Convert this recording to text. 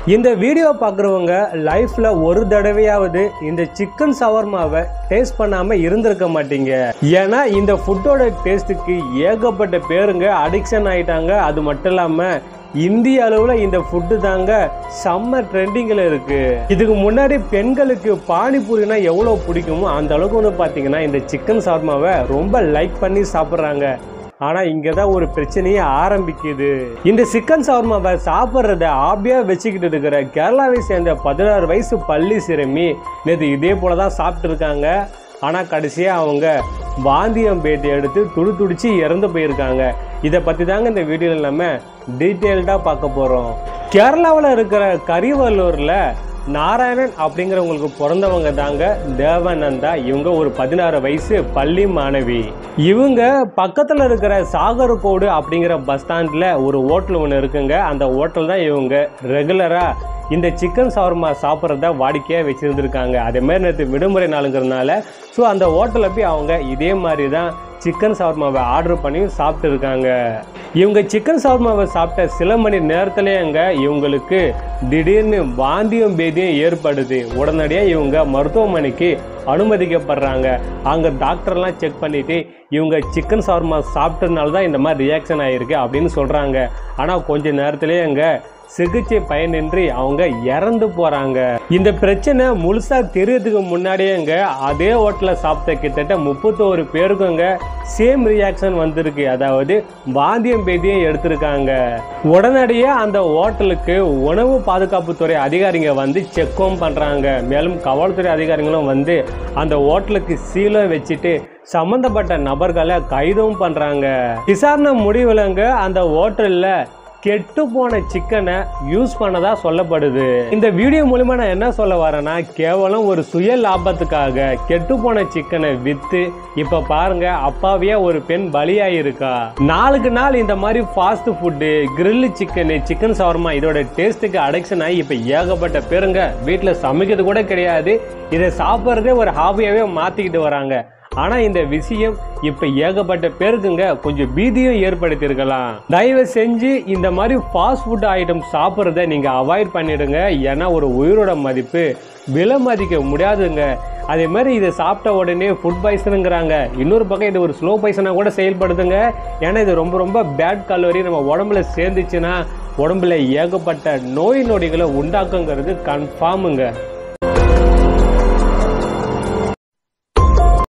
இந்த வீடியோ பார்க்குறவங்க லைஃப்ல ஒரு தடவையாவது இந்த சிக்கன் சவர்மாவை டேஸ்ட் பண்ணாம இருந்திருக்க மாட்டீங்க ஏன்னா இந்த ஃபுட்டோட டேஸ்ட்டுக்கு ஏகப்பட்ட பேருங்க அடிக்ஷன் ஆயிட்டாங்க அது மட்டும் இல்லாம இந்திய அளவில் இந்த ஃபுட்டு தாங்க செம்ம ட்ரெண்டிங்கில் இருக்கு இதுக்கு முன்னாடி பெண்களுக்கு பானிபூரினா எவ்வளோ பிடிக்குமோ அந்த அளவுக்கு வந்து பார்த்தீங்கன்னா இந்த சிக்கன் சார்மாவை ரொம்ப லைக் பண்ணி சாப்பிட்றாங்க ஆனால் இங்கே தான் ஒரு பிரச்சனையே ஆரம்பிக்குது இந்த சிக்கன் சவர்மாவை சாப்பிட்றத ஆபியாக வச்சுக்கிட்டு இருக்கிற கேரளாவை சேர்ந்த பதினாறு வயசு பள்ளி சிறுமி நேற்று இதே போல தான் சாப்பிட்டு இருக்காங்க ஆனால் கடைசியாக அவங்க வாந்தியம் பேட்டி எடுத்து துடி துடிச்சு இறந்து போயிருக்காங்க இதை பற்றி தாங்க இந்த வீடியோவில் நம்ம டீட்டெயில்டாக பார்க்க போகிறோம் கேரளாவில் இருக்கிற கரிவல்லூரில் நாராயணன் அப்படிங்கிறவங்களுக்கு பிறந்தவங்க தாங்க தேவானந்தா இவங்க ஒரு பதினாறு வயசு பள்ளி மாணவி இவங்க பக்கத்தில் இருக்கிற சாகர்கோடு அப்படிங்கிற பஸ் ஸ்டாண்டில் ஒரு ஹோட்டல் ஒன்று இருக்குங்க அந்த ஹோட்டல் தான் இவங்க ரெகுலராக இந்த சிக்கன் சவர்மா சாப்பிட்றத வாடிக்கையாக வச்சுருந்துருக்காங்க அதேமாதிரி நேற்று விடுமுறை நாளுங்கிறதுனால ஸோ அந்த ஹோட்டலில் போய் அவங்க இதே மாதிரி தான் சிக்கன் சவர்மாவை ஆர்டர் பண்ணி சாப்பிட்டு இருக்காங்க இவங்க சிக்கன் சவர்மாவை சாப்பிட்ட சில மணி நேரத்துலேயேங்க இவங்களுக்கு திடீர்னு வாந்தியும் பேதியும் ஏற்படுது உடனடியாக இவங்க மருத்துவமனைக்கு அனுமதிக்கப்படுறாங்க அங்கே டாக்டர்லாம் செக் பண்ணிட்டு இவங்க சிக்கன் சவர்மா சாப்பிட்டதுனால தான் இந்த மாதிரி ரியாக்ஷன் ஆகிருக்கு அப்படின்னு சொல்கிறாங்க ஆனால் கொஞ்ச நேரத்திலேயே அங்கே சிகிச்சை பயனின்றி அவங்க இறந்து போறாங்க இந்த பிரச்சனை முழுசா தெரியறதுக்கு முன்னாடியேங்க அதே ஹோட்டல்ல சாப்பிட்ட கிட்டத்தட்ட முப்பத்தோரு பேருக்குங்க சேம் ரியாக்ஷன் வந்திருக்கு அதாவது வாந்தியம் பேதியும் எடுத்திருக்காங்க உடனடியே அந்த ஹோட்டலுக்கு உணவு பாதுகாப்புத்துறை அதிகாரிங்க வந்து செக்கும் பண்றாங்க மேலும் காவல்துறை அதிகாரிகளும் வந்து அந்த ஹோட்டலுக்கு சீலை வச்சுட்டு சம்பந்தப்பட்ட நபர்களை கைதும் பண்றாங்க விசாரணை முடிவுலங்க அந்த ஹோட்டல்ல கெட்டு போன சிக்கனை யூஸ் பண்ணதா சொல்லப்படுது இந்த வீடியோ மூலமா நான் என்ன சொல்ல வரேன்னா கேவலம் ஒரு சுய லாபத்துக்காக கெட்டு போன சிக்கனை வித்து இப்ப பாருங்க அப்பாவியா ஒரு பெண் பலியாயிருக்கா நாளுக்கு நாள் இந்த மாதிரி fast food grill chicken chicken shawarma இதோட டேஸ்ட்டுக்கு அடிக்ஷன் ஆகி இப்ப ஏகப்பட்ட பேருங்க வீட்டுல சமைக்கிறது கூட கிடையாது இதை சாப்பிட்றதே ஒரு ஹாபியாவே மாத்திக்கிட்டு வராங்க ஆனா இந்த விஷயம் இப்ப ஏகப்பட்ட பேருக்குங்க கொஞ்சம் பீதியும் ஏற்படுத்தியிருக்கலாம் தயவு செஞ்சு இந்த மாதிரி ஃபாஸ்ட் ஃபுட் ஐட்டம் சாப்பிட்றத நீங்க அவாய்ட் பண்ணிடுங்க ஏன்னா ஒரு உயிரோட மதிப்பு விலை மதிக்க முடியாதுங்க அதே மாதிரி இதை சாப்பிட்ட உடனே ஃபுட் பாய்சனுங்கிறாங்க இன்னொரு பக்கம் இது ஒரு ஸ்லோ பாய்சனாக கூட செயல்படுதுங்க ஏன்னா இது ரொம்ப ரொம்ப பேட் கலோரி நம்ம உடம்புல சேர்ந்துச்சுன்னா உடம்புல ஏகப்பட்ட நோய் நொடிகளை உண்டாக்குங்கிறது கன்ஃபார்முங்க